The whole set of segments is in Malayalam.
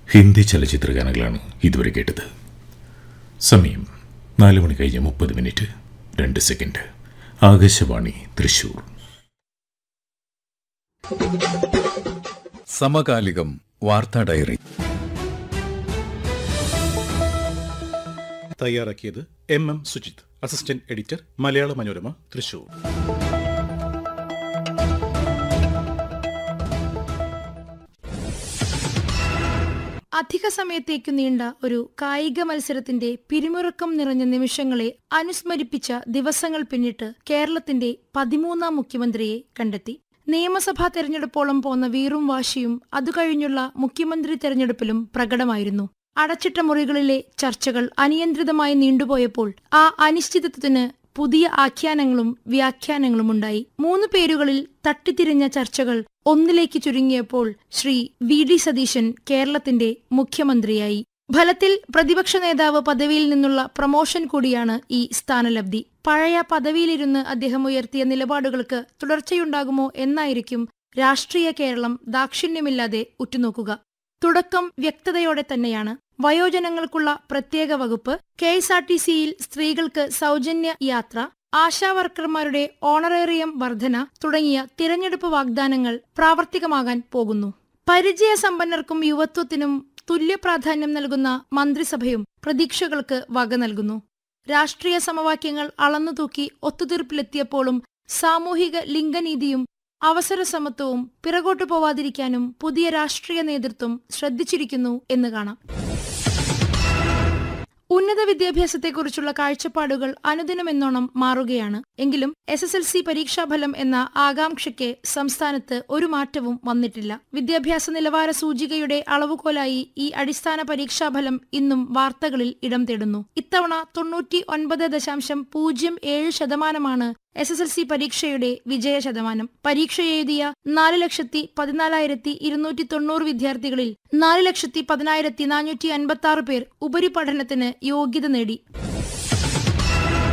ഹിന്ദി ചലച്ചിത്ര ഗാനങ്ങളാണ് ഇതുവരെ കേട്ടത് സമയം നാല് മണി കഴിഞ്ഞ് മുപ്പത് മിനിറ്റ് രണ്ട് സെക്കൻഡ് ആകാശവാണി തൃശൂർ സമകാലികം വാർത്താ ഡയറി തയ്യാറാക്കിയത് M M Sujith assistant editor Malayala Manorama Thrissur അധിക സമയത്തേക്ക് നീണ്ട ഒരു കായിക മത്സരത്തിന്റെ പിരിമുറുക്കം നിറഞ്ഞ നിമിഷങ്ങളെ അനുസ്മരിപ്പിച്ച ദിവസങ്ങൾ പിന്നിട്ട് കേരളത്തിന്റെ പതിമൂന്നാം മുഖ്യമന്ത്രിയെ കണ്ടെത്തി നിയമസഭാ തെരഞ്ഞെടുപ്പോളം പോന്ന വീറും വാശിയും അതുകഴിഞ്ഞുള്ള മുഖ്യമന്ത്രി തെരഞ്ഞെടുപ്പിലും പ്രകടമായിരുന്നു അടച്ചിട്ട മുറികളിലെ ചർച്ചകൾ അനിയന്ത്രിതമായി നീണ്ടുപോയപ്പോൾ ആ അനിശ്ചിതത്വത്തിന് പുതിയ ആഖ്യാനങ്ങളും വ്യാഖ്യാനങ്ങളും ഉണ്ടായി മൂന്ന് പേരുകളിൽ തട്ടിത്തിരിഞ്ഞ ചർച്ചകൾ ഒന്നിലേക്ക് ചുരുങ്ങിയപ്പോൾ ശ്രീ വി ഡി സതീശൻ കേരളത്തിന്റെ മുഖ്യമന്ത്രിയായി ഫലത്തിൽ പ്രതിപക്ഷ നേതാവ് പദവിയിൽ നിന്നുള്ള പ്രമോഷൻ കൂടിയാണ് ഈ സ്ഥാനലബ്ധി പഴയ പദവിയിലിരുന്ന് അദ്ദേഹം ഉയർത്തിയ നിലപാടുകൾക്ക് തുടർച്ചയുണ്ടാകുമോ എന്നായിരിക്കും രാഷ്ട്രീയ കേരളം ദാക്ഷിണ്യമില്ലാതെ ഉറ്റുനോക്കുക തുടക്കം വ്യക്തതയോടെ തന്നെയാണ് വയോജനങ്ങൾക്കുള്ള പ്രത്യേക വകുപ്പ് കെ എസ് ആർ ടി സിയിൽ സ്ത്രീകൾക്ക് സൗജന്യ യാത്ര ആശാവർക്കർമാരുടെ ഓണറേറിയം വർധന തുടങ്ങിയ തിരഞ്ഞെടുപ്പ് വാഗ്ദാനങ്ങൾ പ്രാവർത്തികമാകാൻ പോകുന്നു പരിചയസമ്പന്നർക്കും യുവത്വത്തിനും തുല്യ പ്രാധാന്യം നൽകുന്ന മന്ത്രിസഭയും പ്രതീക്ഷകൾക്ക് വക നൽകുന്നു രാഷ്ട്രീയ സമവാക്യങ്ങൾ അളന്നുതൂക്കി ഒത്തുതീർപ്പിലെത്തിയപ്പോഴും സാമൂഹിക ലിംഗനീതിയും അവസര സമത്വവും പിറകോട്ടു പോവാതിരിക്കാനും പുതിയ രാഷ്ട്രീയ നേതൃത്വം ശ്രദ്ധിച്ചിരിക്കുന്നു എന്ന് കാണാം ഉന്നത വിദ്യാഭ്യാസത്തെക്കുറിച്ചുള്ള കാഴ്ചപ്പാടുകൾ അനുദിനമെന്നോണം മാറുകയാണ് എങ്കിലും എസ് എസ് എൽ സി പരീക്ഷാഫലം എന്ന ആകാംക്ഷയ്ക്ക് സംസ്ഥാനത്ത് ഒരു മാറ്റവും വന്നിട്ടില്ല വിദ്യാഭ്യാസ നിലവാര സൂചികയുടെ അളവുകോലായി ഈ അടിസ്ഥാന പരീക്ഷാഫലം ഇന്നും വാർത്തകളിൽ ഇടം തേടുന്നു ഇത്തവണ തൊണ്ണൂറ്റി ഒൻപത് ദശാംശം പൂജ്യം ഏഴ് ശതമാനമാണ് എസ് എസ് എൽ സി പരീക്ഷയുടെ വിജയ ശതമാനം പരീക്ഷ എഴുതിയ നാല് ലക്ഷത്തി പതിനാലായിരത്തി ഇരുന്നൂറ്റി തൊണ്ണൂറ് വിദ്യാർത്ഥികളിൽ നാല് ലക്ഷത്തി പതിനായിരത്തി നാനൂറ്റി അൻപത്തി ആറ് പേർ ഉപരിപഠനത്തിന് യോഗ്യത നേടി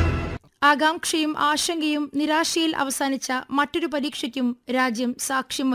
ആകാംക്ഷയും ആശങ്കയും നിരാശയിൽ അവസാനിച്ച മറ്റൊരു പരീക്ഷയ്ക്കും രാജ്യം സാക്ഷ്യം